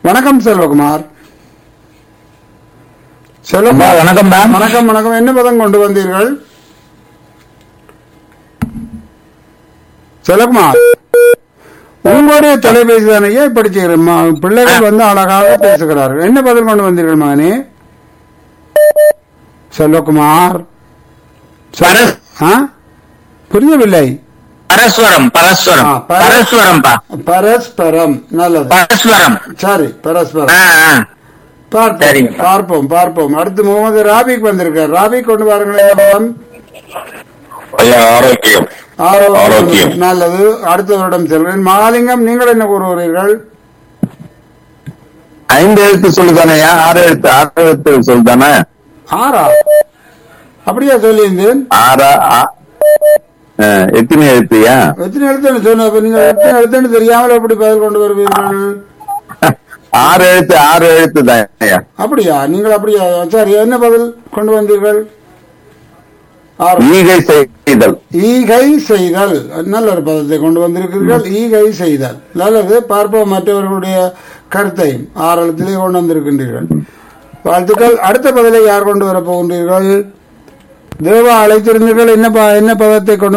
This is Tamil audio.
வணக்கம் செல்வகுமார் அம்மா, செல்வகுமார் வணக்கம் மேம் வணக்கம் வணக்கம் என்ன பதம் கொண்டு வந்தீர்கள் செல்வகுமார் உங்களுடைய தொலைபேசி தானையே இப்படி செய்கிறேன் ம- பிள்ளைகள் வந்து அழகாக பேசுகிறார்கள் என்ன பதில் கொண்டு வந்தீர்கள் மகனே செல்வகுமார் செல்வ- பரஸ்- ஆ? புரியவில்லை பரஸ்வரம் பரஸ்வரம் ஆ, பர- பரஸ்வரம்பா பரஸ்பரம் நல்லது பரஸ்வரம் சரி பரஸ்பரம் ஆ, ஆ. பார்ப்போம் சரிங்க. பார்ப்போம் பார்ப்போம் அடுத்து முகமது ராபிக் வந்திருக்கார் ராபிக் கொண்டு வாருங்களேன் பதம். ஐயா ஆரோக்கியம் ஆரோக்கியம் ஆரோக்கியம். நல்லது அடுத்தவரிடம் செல்வேன் மகாலிங்கம் நீங்கள் என்ன கூறுகிறீர்கள் ஐந்து எழுத்து சொல்லுதானேயா ஆறு எழுத்து ஆறு எழுத்து சொல்லுதானே ஆறா அப்படியா சொல்லியிருந்தேன் ஆறா ஆ- ஆ, எத்தனை எழுத்துயா எத்தனை எழுத்துன்னு சொன்ன அப்ப நீங்க எத்தனை எழுத்துன்னு தெரியாமல் எப்படி பதில் கொண்டு வருவீர்கள் ஆறு எழுத்து ஆறு எழுத்து தான் ஐயா அப்படியா நீங்கள் அப்படியா சரி என்ன பதில் கொண்டு வந்தீர்கள் ஆறு ஈகை செய்தல் ஈகை செய்தல் நல்ல ஒரு பதத்தை கொண்டு வந்திருக்கிறீர்கள் ஈகை செய்தல் நல்லது பார்ப்போம் மற்றவர்களுடைய கருத்தை ஆரளத்திலே கொண்டு வந்திருக்கின்றீர்கள் வாழ்த்துக்கள் அடுத்த பதிலை யார் கொண்டு வரப் போகின்றீர்கள் தேவா அழைத்திருந்தீர்கள் என்ன ப- என்ன பதத்தை கொண்டு